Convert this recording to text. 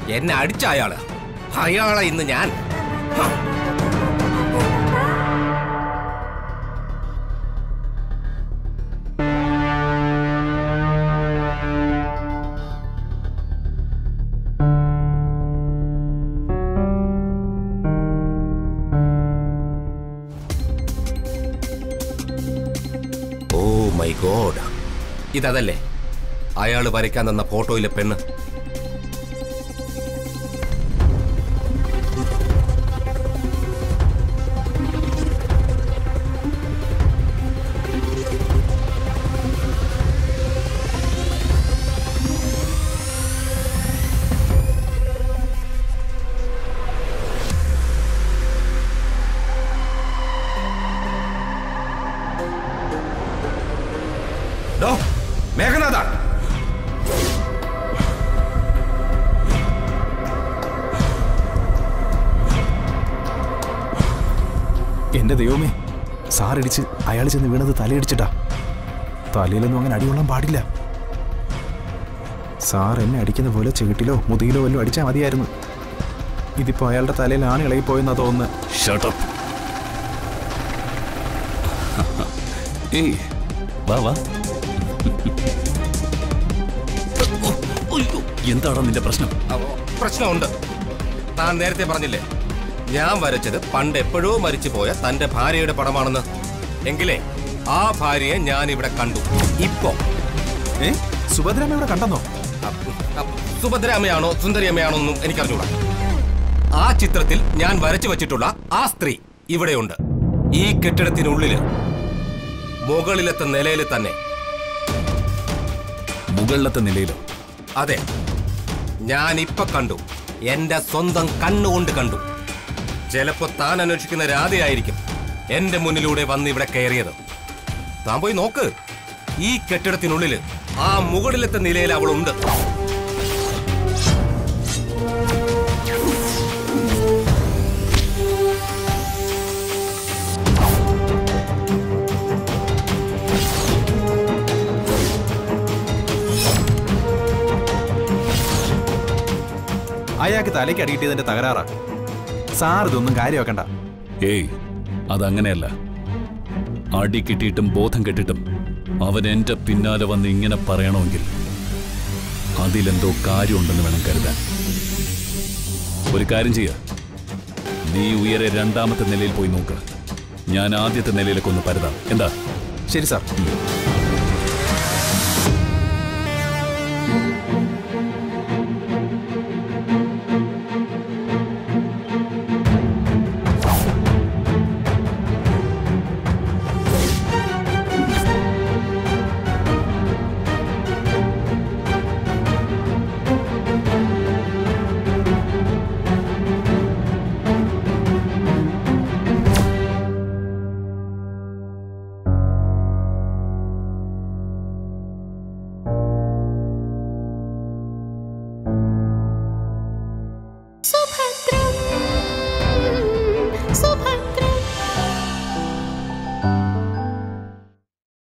എന്നെ അടിച്ച അയാള് അയാളെ ഇന്ന് ഞാൻ ഹ. ഓ മൈ ഗോഡ് ഇതല്ലേ അയാള് വരയ്ക്കാൻ തന്ന ഫോട്ടോയിലെ പെണ്ണ് ഡോ, മേഘനാഥ എന്റെ ദൈവമേ സാറിടിച്ച് അയാൾ ചെന്ന് വീണത് തലയിടിച്ചിട്ടാ തലയിലൊന്നും അങ്ങനെ അടികൊള്ളാൻ പാടില്ല സാർ എന്നെ അടിക്കുന്ന പോലെ ചെകിട്ടിലോ മുതുകിലോ വല്ലതും അടിച്ചാൽ മതിയായിരുന്നു ഇതിപ്പോ അയാളുടെ തലയിലാണ് ഇളകിപ്പോയെന്നാ തോന്നുന്നത് ഷട്ടപ്പ് ഏയ് വാ വാ എന്താടാ നിന്റെ പ്രശ്നം അവ- പ്രശ്നമുണ്ട് താൻ നേരത്തെ പറഞ്ഞില്ലേ ഞാൻ വരച്ചത് പണ്ട് എപ്പോഴോ മരിച്ചു പോയ തന്റെ ഭാര്യയുടെ പടമാണെന്ന് എങ്കിലേ ആ ഭാര്യയെ ഞാൻ ഇവിടെ കണ്ടു ഇപ്പോ ഏ സുഭദ്രാമ്മ ഇവിടെ കണ്ടെന്നോ അപ്പ് അപ്പ് സുഭദ്രാമ്മയാണോ സുന്ദരിയമ്മയാണോ എന്നും എനിക്കറിഞ്ഞൂടാ ആ ചിത്രത്തിൽ ഞാൻ വരച്ചു വച്ചിട്ടുള്ള ആ സ്ത്രീ ഇവിടെയുണ്ട് ഈ കെട്ടിടത്തിനുള്ളില് മുകളിലത്തെ നിലയിൽ തന്നെ മുകളിലത്തെ നിലയിലോ അതെ ഞാൻ ഇപ്പൊ കണ്ടു എന്റെ സ്വന്തം കണ്ണുകൊണ്ട് കണ്ടു ചിലപ്പോ താൻ അന്വേഷിക്കുന്ന രാധയായിരിക്കും എന്റെ മുന്നിലൂടെ വന്ന് ഇവിടെ കയറിയത് താൻ പോയി നോക്ക് ഈ കെട്ടിടത്തിനുള്ളില് ആ മുകളിലത്തെ നിലയിൽ അവളുണ്ട് അയാൾക്ക് തലയ്ക്ക് അടിയിട്ടതിന്റെ തകരാറാ സാർ ഇതൊന്നും കാര്യമാക്കണ്ട ഏയ് അതങ്ങനെയല്ല അടി കിട്ടിയിട്ടും ബോധം കെട്ടിട്ടും അവൻ എന്റെ പിന്നാലെ വന്ന് ഇങ്ങനെ പറയണമെങ്കിൽ അതിലെന്തോ കാര്യമുണ്ടെന്ന് വേണം കരുതാൻ ഒരു കാര്യം ചെയ്യ നീ ഉയരെ രണ്ടാമത്തെ നിലയിൽ പോയി നോക്ക് ഞാൻ ആദ്യത്തെ നിലയിലേക്ക് ഒന്ന് പരുതാം എന്താ ശരി സാർ